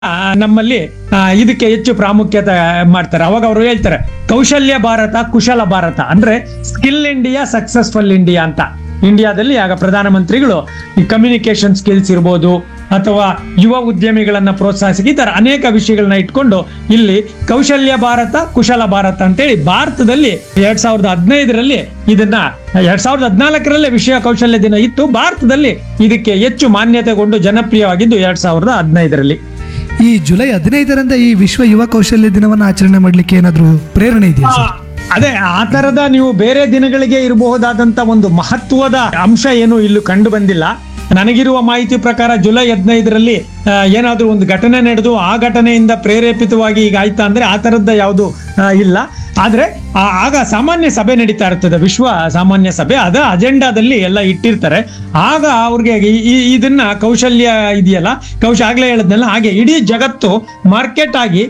ಆ, ನಮ್ಮಲ್ಲಿ ಆ, ಇದಕ್ಕೆ ಹೆಚ್ಚು ಪ್ರಾಮುಖ್ಯತೆ ಮಾಡ್ತಾರೆ ಅವಾಗ ಅವರು ಹೇಳ್ತಾರೆ ಕೌಶಲ್ಯ ಭಾರತ ಕುಶಲ ಭಾರತ ಅಂದ್ರೆ ಸ್ಕಿಲ್ ಇಂಡಿಯಾ ಸಕ್ಸಸ್ಫುಲ್ ಇಂಡಿಯಾ ಅಂತ ಇಂಡಿಯಾದಲ್ಲಿ ಆಗ ಪ್ರಧಾನಮಂತ್ರಿಗಳು ಈ ಕಮ್ಯುನಿಕೇಶನ್ ಸ್ಕಿಲ್ಸ್ ಇರ್ಬೋದು ಅಥವಾ ಯುವ ಉದ್ಯಮಿಗಳನ್ನ ಪ್ರೋತ್ಸಾಹಿಸಿ ಈ ತರ ಅನೇಕ ವಿಷಯಗಳನ್ನ ಇಟ್ಕೊಂಡು ಇಲ್ಲಿ ಕೌಶಲ್ಯ ಭಾರತ ಕುಶಲ ಭಾರತ ಅಂತೇಳಿ ಭಾರತದಲ್ಲಿ ಎರಡ್ ಸಾವಿರದ ಹದಿನೈದರಲ್ಲಿ ಇದನ್ನ ಎರಡ್ ಸಾವಿರದ ಹದಿನಾಲ್ಕರಲ್ಲೇ ವಿಷಯ ಕೌಶಲ್ಯ ದಿನ ಇತ್ತು ಭಾರತದಲ್ಲಿ ಇದಕ್ಕೆ ಹೆಚ್ಚು ಮಾನ್ಯತೆಗೊಂಡು ಜನಪ್ರಿಯವಾಗಿದ್ದು ಎರಡ್ ಸಾವಿರದ ಹದಿನೈದರಲ್ಲಿ ಈ ಜುಲೈ ಹದಿನೈದರಿಂದ ಈ ವಿಶ್ವ ಯುವ ಕೌಶಲ್ಯ ದಿನವನ್ನು ಆಚರಣೆ ಮಾಡಲಿಕ್ಕೆ ಏನಾದರೂ ಪ್ರೇರಣೆ ಇದೆಯಾ ಸರ್ ಅದೇ ಆ ತರದ ನೀವು ಬೇರೆ ದಿನಗಳಿಗೆ ಇರಬಹುದಾದಂತ ಒಂದು ಮಹತ್ವದ ಅಂಶ ಏನು ಇಲ್ಲೂ ಕಂಡು ಬಂದಿಲ್ಲ ನನಗಿರುವ ಮಾಹಿತಿ ಪ್ರಕಾರ ಜುಲೈ ಹದಿನೈದರಲ್ಲಿ ಆ, ಏನಾದ್ರೂ ಒಂದು ಘಟನೆ ನಡೆದು ಆ ಘಟನೆಯಿಂದ ಪ್ರೇರೇಪಿತವಾಗಿ ಈಗ ಆಯ್ತಾ ಅಂದ್ರೆ ಆ ತರದ್ದ ಯಾವುದು ಇಲ್ಲ ಆದ್ರೆ ಆ- ಆಗ ಸಾಮಾನ್ಯ ಸಭೆ ನಡೀತಾ ಇರ್ತದೆ ವಿಶ್ವ ಸಾಮಾನ್ಯ ಸಭೆ ಅದ ಅಜೆಂಡಾದಲ್ಲಿ ಎಲ್ಲ ಇಟ್ಟಿರ್ತಾರೆ ಆಗ ಅವ್ರಿಗೆ ಈ- ಈ- ಇದನ್ನ ಕೌಶಲ್ಯ ಇದೆಯಲ್ಲ ಕೌಶ ಆಗ್ಲೇ ಹೇಳದ್ನಲ್ಲ ಹಾಗೆ ಇಡೀ ಜಗತ್ತು ಮಾರ್ಕೆಟ್ ಆಗಿ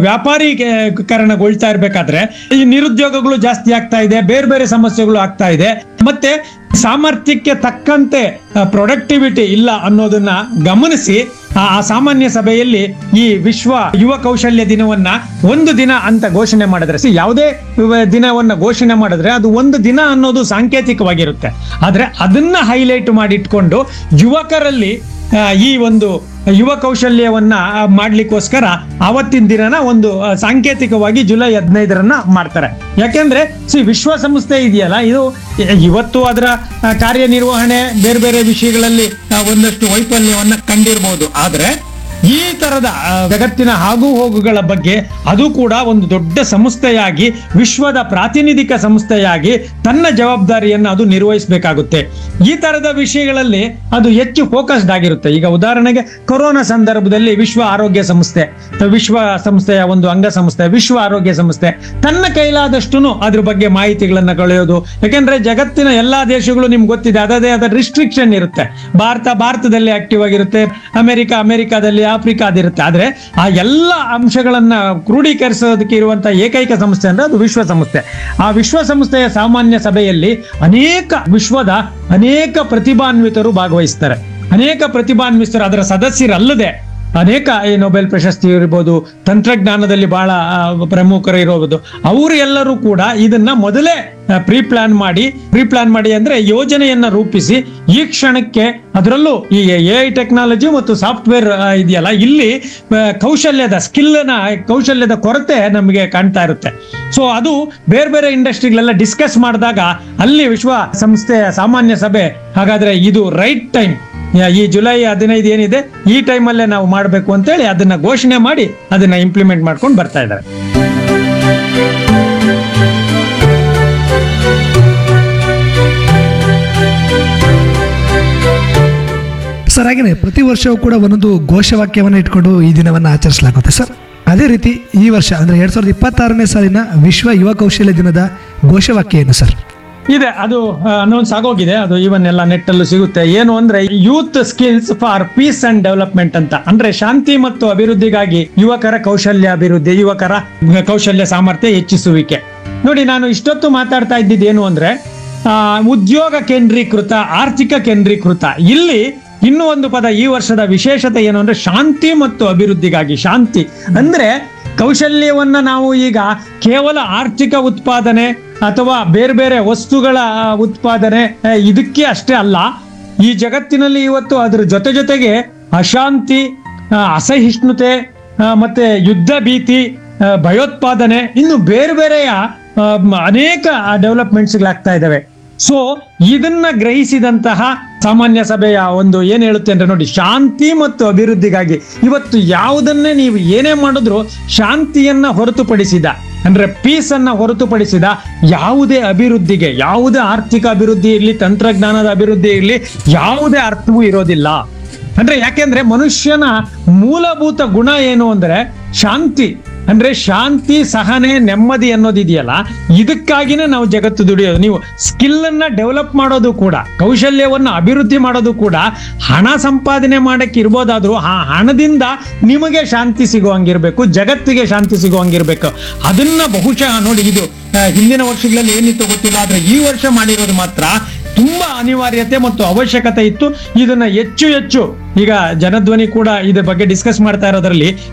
ವ್ಯಾಪಾರೀಕರಣಗೊಳ್ತಾ ಇರ್ಬೇಕಾದ್ರೆ ಈ ನಿರುದ್ಯೋಗಗಳು ಜಾಸ್ತಿ ಆಗ್ತಾ ಇದೆ ಬೇರೆ ಬೇರೆ ಸಮಸ್ಯೆಗಳು ಆಗ್ತಾ ಇದೆ ಮತ್ತೆ ಸಾಮರ್ಥ್ಯಕ್ಕೆ ತಕ್ಕಂತೆ ಪ್ರೊಡಕ್ಟಿವಿಟಿ ಇಲ್ಲ ಅನ್ನೋದನ್ನ ಗಮನಿಸಿ ಆ ಆ ಸಾಮಾನ್ಯ ಸಭೆಯಲ್ಲಿ ಈ ವಿಶ್ವ ಯುವ ಕೌಶಲ್ಯ ದಿನವನ್ನ ಒಂದು ದಿನ ಅಂತ ಘೋಷಣೆ ಮಾಡಿದ್ರೆ ಸಿ ಯಾವುದೇ ವ- ದಿನವನ್ನ ಘೋಷಣೆ ಮಾಡಿದ್ರೆ ಅದು ಒಂದು ದಿನ ಅನ್ನೋದು ಸಾಂಕೇತಿಕವಾಗಿರುತ್ತೆ ಆದ್ರೆ ಅದನ್ನ ಹೈಲೈಟ್ ಮಾಡಿ ಇಟ್ಕೊಂಡು ಯುವಕರಲ್ಲಿ ಆ, ಈ ಒಂದು ಯುವ ಕೌಶಲ್ಯವನ್ನ ಆ, ಮಾಡ್ಲಿಕ್ಕೋಸ್ಕರ ಆವತ್ತಿನ ದಿನನ ಒಂದು ಆ, ಸಾಂಕೇತಿಕವಾಗಿ ಜುಲೈ ಹದಿನೈದರನ್ನ ಮಾಡ್ತಾರೆ ಯಾಕೆಂದ್ರೆ ಸಿ ವಿಶ್ವಸಂಸ್ಥೆ ಇದೆಯಲ್ಲ ಇದು ಇ- ಇವತ್ತು ಅದರ ಆ, ಕಾರ್ಯನಿರ್ವಹಣೆ ಬೇರೆ ಬೇರೆ ವಿಷಯಗಳಲ್ಲಿ ಆ, ಒಂದಷ್ಟು ವೈಫಲ್ಯವನ್ನ ಕಂಡಿರ್ಬೋದು ಆದ್ರೆ ಈ ತರದ ಆ, ಜಗತ್ತಿನ ಆಗು ಹೋಗುಗಳ ಬಗ್ಗೆ ಅದು ಕೂಡ ಒಂದು ದೊಡ್ಡ ಸಂಸ್ಥೆಯಾಗಿ ವಿಶ್ವದ ಪ್ರಾತಿನಿಧಿಕ ಸಂಸ್ಥೆಯಾಗಿ ತನ್ನ ಜವಾಬ್ದಾರಿಯನ್ನು ಅದು ನಿರ್ವಹಿಸಬೇಕಾಗುತ್ತೆ ಈ ತರದ ವಿಷಯಗಳಲ್ಲಿ ಅದು ಹೆಚ್ಚು ಫೋಕಸ್ಡ್ ಆಗಿರುತ್ತೆ ಈಗ ಉದಾಹರಣೆಗೆ ಕೊರೋನಾ ಸಂದರ್ಭದಲ್ಲಿ ವಿಶ್ವ ಆರೋಗ್ಯ ಸಂಸ್ಥೆ ವಿಶ್ವ ಸಂಸ್ಥೆಯ ಒಂದು ಅಂಗಸಂಸ್ಥೆ ವಿಶ್ವ ಆರೋಗ್ಯ ಸಂಸ್ಥೆ ತನ್ನ ಕೈಲಾದಷ್ಟು ಅದ್ರ ಬಗ್ಗೆ ಮಾಹಿತಿಗಳನ್ನ ಕಳೆಯೋದು ಯಾಕೆಂದ್ರೆ ಜಗತ್ತಿನ ಎಲ್ಲಾ ದೇಶಗಳು ನಿಮ್ಗೆ ಗೊತ್ತಿದೆ ಅದದೇ ಆದ ರಿಸ್ಟ್ರಿಕ್ಷನ್ ಇರುತ್ತೆ ಭಾರತ ಭಾರತದಲ್ಲಿ ಆಕ್ಟಿವ್ ಆಗಿರುತ್ತೆ ಅಮೆರಿಕ ಅಮೆರಿಕಾದಲ್ಲಿ ಆಫ್ರಿಕಾದಿರುತ್ತೆ ಆದ್ರೆ ಆ ಎಲ್ಲ ಅಂಶಗಳನ್ನ ಕ್ರೋಢೀಕರಿಸೋದಕ್ಕೆ ಇರುವಂತಹ ಏಕೈಕ ಸಂಸ್ಥೆ ಅಂದ್ರೆ ಅದು ವಿಶ್ವಸಂಸ್ಥೆ ಆ ವಿಶ್ವಸಂಸ್ಥೆಯ ಸಾಮಾನ್ಯ ಸಭೆಯಲ್ಲಿ ಅನೇಕ ವಿಶ್ವದ ಅನೇಕ ಪ್ರತಿಭಾನ್ವಿತರು ಭಾಗವಹಿಸ್ತಾರೆ ಅನೇಕ ಪ್ರತಿಭಾನ್ವಿತರು ಅದರ ಸದಸ್ಯರಲ್ಲದೆ ಅನೇಕ ಈ ನೊಬೆಲ್ ಪ್ರಶಸ್ತಿ ಇರ್ಬೋದು ತಂತ್ರಜ್ಞಾನದಲ್ಲಿ ಬಹಳ ಆ, ಪ್ರಮುಖರು ಇರಬಹುದು ಅವರು ಎಲ್ಲರೂ ಕೂಡ ಇದನ್ನ ಮೊದಲೇ ಪ್ರೀ ಪ್ಲಾನ್ ಮಾಡಿ ಪ್ರೀ ಪ್ಲಾನ್ ಮಾಡಿ ಅಂದ್ರೆ ಯೋಜನೆಯನ್ನ ರೂಪಿಸಿ ಈ ಕ್ಷಣಕ್ಕೆ ಅದರಲ್ಲೂ ಈ ಎ ಐ ಟೆಕ್ನಾಲಜಿ ಮತ್ತು ಸಾಫ್ಟ್ವೇರ್ ಇದೆಯಲ್ಲ ಇಲ್ಲಿ ಆ, ಕೌಶಲ್ಯದ ಸ್ಕಿಲ್ನ ಕೌಶಲ್ಯದ ಕೊರತೆ ನಮಗೆ ಕಾಣ್ತಾ ಇರುತ್ತೆ ಸೊ ಅದು ಬೇರೆ ಬೇರೆ ಇಂಡಸ್ಟ್ರಿಗಳೆಲ್ಲ ಡಿಸ್ಕಸ್ ಮಾಡಿದಾಗ ಅಲ್ಲಿ ವಿಶ್ವ ಸಂಸ್ಥೆಯ ಸಾಮಾನ್ಯ ಸಭೆ ಹಾಗಾದ್ರೆ ಇದು ರೈಟ್ ಟೈಮ್ ಈ ಜುಲೈ ಹದಿನೈದು ಏನಿದೆ ಈ ಟೈಮಲ್ಲೇ ನಾವು ಮಾಡಬೇಕು ಅಂತೇಳಿ ಅದನ್ನ ಘೋಷಣೆ ಮಾಡಿ ಅದನ್ನ ಇಂಪ್ಲಿಮೆಂಟ್ ಮಾಡ್ಕೊಂಡು ಬರ್ತಾ ಇದ್ದಾರೆ ಸರ್ ಹಾಗೆಯೇ ಪ್ರತಿ ವರ್ಷವೂ ಕೂಡ ಒಂದೊಂದು ಘೋಷವಾಕ್ಯವನ್ನು ಇಟ್ಕೊಂಡು ಈ ದಿನವನ್ನು ಆಚರಿಸಲಾಗುತ್ತೆ ಸರ್ ಅದೇ ರೀತಿ ಈ ವರ್ಷ ಅಂದರೆ ಎರಡು ಸಾವಿರದ ಇಪ್ಪತ್ತಾರನೇ ಸಾಲಿನ ವಿಶ್ವ ಯುವ ಕೌಶಲ್ಯ ದಿನದ ಘೋಷವಾಕ್ಯ ಏನು ಸರ್ ಇದೆ ಅದು ಅನೌನ್ಸ್ ಆಗೋಗಿದೆ ಅದು ಇವನ್ ಎಲ್ಲ ನೆಟ್ ಅಲ್ಲೂ ಸಿಗುತ್ತೆ ಏನು ಅಂದ್ರೆ youth skills for peace and development ಅಂತ ಅಂದ್ರೆ ಶಾಂತಿ ಮತ್ತು ಅಭಿವೃದ್ಧಿಗಾಗಿ ಯುವಕರ ಕೌಶಲ್ಯ ಅಭಿವೃದ್ಧಿ ಯುವಕರ ಕೌಶಲ್ಯ ಸಾಮರ್ಥ್ಯ ಹೆಚ್ಚಿಸುವಿಕೆ ನೋಡಿ ನಾನು ಇಷ್ಟೊತ್ತು ಮಾತಾಡ್ತಾ ಇದ್ದಿದ್ದು ಏನು ಅಂದ್ರೆ ಆ, ಉದ್ಯೋಗ ಕೇಂದ್ರೀಕೃತ ಆರ್ಥಿಕ ಕೇಂದ್ರೀಕೃತ ಇಲ್ಲಿ ಇನ್ನೂ ಒಂದು ಪದ ಈ ವರ್ಷದ ವಿಶೇಷತೆ ಏನು ಅಂದ್ರೆ ಶಾಂತಿ ಮತ್ತು ಅಭಿವೃದ್ಧಿಗಾಗಿ ಶಾಂತಿ ಅಂದ್ರೆ ಕೌಶಲ್ಯವನ್ನ ನಾವು ಈಗ ಕೇವಲ ಆರ್ಥಿಕ ಉತ್ಪಾದನೆ ಅಥವಾ ಬೇರೆ ಬೇರೆ ವಸ್ತುಗಳ ಆ, ಉತ್ಪಾದನೆ ಆ, ಇದಕ್ಕೆ ಅಷ್ಟೇ ಅಲ್ಲ ಈ ಜಗತ್ತಿನಲ್ಲಿ ಇವತ್ತು ಅದ್ರ ಜೊತೆ ಜೊತೆಗೆ ಅಶಾಂತಿ ಆ, ಅಸಹಿಷ್ಣುತೆ ಆ, ಮತ್ತೆ ಯುದ್ಧ ಭೀತಿ ಆ, ಭಯೋತ್ಪಾದನೆ ಇನ್ನು ಬೇರೆ ಬೇರೆಯ ಆ, ಮ- ಅನೇಕ ಡೆವಲಪ್ಮೆಂಟ್ಸ್ಗಳಾಗ್ತಾ ಇದ್ದಾವೆ ಸೊ ಇದನ್ನ ಗ್ರಹಿಸಿದಂತಹ ಸಾಮಾನ್ಯ ಸಭೆಯ ಒಂದು ಏನ್ ಹೇಳುತ್ತೆ ಅಂದ್ರೆ ನೋಡಿ ಶಾಂತಿ ಮತ್ತು ಅಭಿವೃದ್ಧಿಗಾಗಿ ಇವತ್ತು ಯಾವುದನ್ನೇ ನೀವು ಏನೇ ಮಾಡಿದ್ರು ಶಾಂತಿಯನ್ನ ಹೊರತುಪಡಿಸಿದ ಅಂದ್ರೆ ಪೀಸ್ ಅನ್ನ ಹೊರತುಪಡಿಸಿದ ಯಾವುದೇ ಅಭಿವೃದ್ಧಿಗೆ ಯಾವುದೇ ಆರ್ಥಿಕ ಅಭಿವೃದ್ಧಿ ಇರಲಿ ತಂತ್ರಜ್ಞಾನದ ಅಭಿವೃದ್ಧಿ ಇರಲಿ ಯಾವುದೇ ಅರ್ಥವೂ ಇರೋದಿಲ್ಲ ಅಂದ್ರೆ ಯಾಕೆಂದ್ರೆ ಮನುಷ್ಯನ ಮೂಲಭೂತ ಗುಣ ಏನು ಅಂದ್ರೆ ಶಾಂತಿ ಅಂದ್ರೆ ಶಾಂತಿ ಸಹನೆ ನೆಮ್ಮದಿ ಅನ್ನೋದಿದೆಯಲ್ಲ ಇದಕ್ಕಾಗಿನೇ ನಾವು ಜಗತ್ತು ದುಡಿಯೋದು ನೀವು ಸ್ಕಿಲ್ ಅನ್ನ ಡೆವಲಪ್ ಮಾಡೋದು ಕೂಡ ಕೌಶಲ್ಯವನ್ನ ಅಭಿವೃದ್ಧಿ ಮಾಡೋದು ಕೂಡ ಹಣ ಸಂಪಾದನೆ ಮಾಡಕ್ಕೆ ಇರ್ಬೋದಾದ್ರೂ ಆ ಹಣದಿಂದ ನಿಮಗೆ ಶಾಂತಿ ಸಿಗುವಂಗಿರ್ಬೇಕು ಜಗತ್ತಿಗೆ ಶಾಂತಿ ಸಿಗುವಂಗಿರ್ಬೇಕು ಅದನ್ನ ಬಹುಶಃ ನೋಡಿ ಇದು ಆ, ಹಿಂದಿನ ವರ್ಷಗಳಲ್ಲಿ ಏನಿತ್ತು ಗೊತ್ತಿಲ್ಲ ಆದ್ರೆ ಈ ವರ್ಷ ಮಾಡಿರೋದು ಮಾತ್ರ ತುಂಬಾ ಅನಿವಾರ್ಯತೆ ಮತ್ತು ಅವಶ್ಯಕತೆ ಇತ್ತು ಇದನ್ನ ಹೆಚ್ಚು ಹೆಚ್ಚು ಈಗ ಜನಧ್ವನಿ ಕೂಡ ಇದ್ರ ಬಗ್ಗೆ ಡಿಸ್ಕಸ್ ಮಾಡ್ತಾ ಇರೋದ್ರಲ್ಲಿ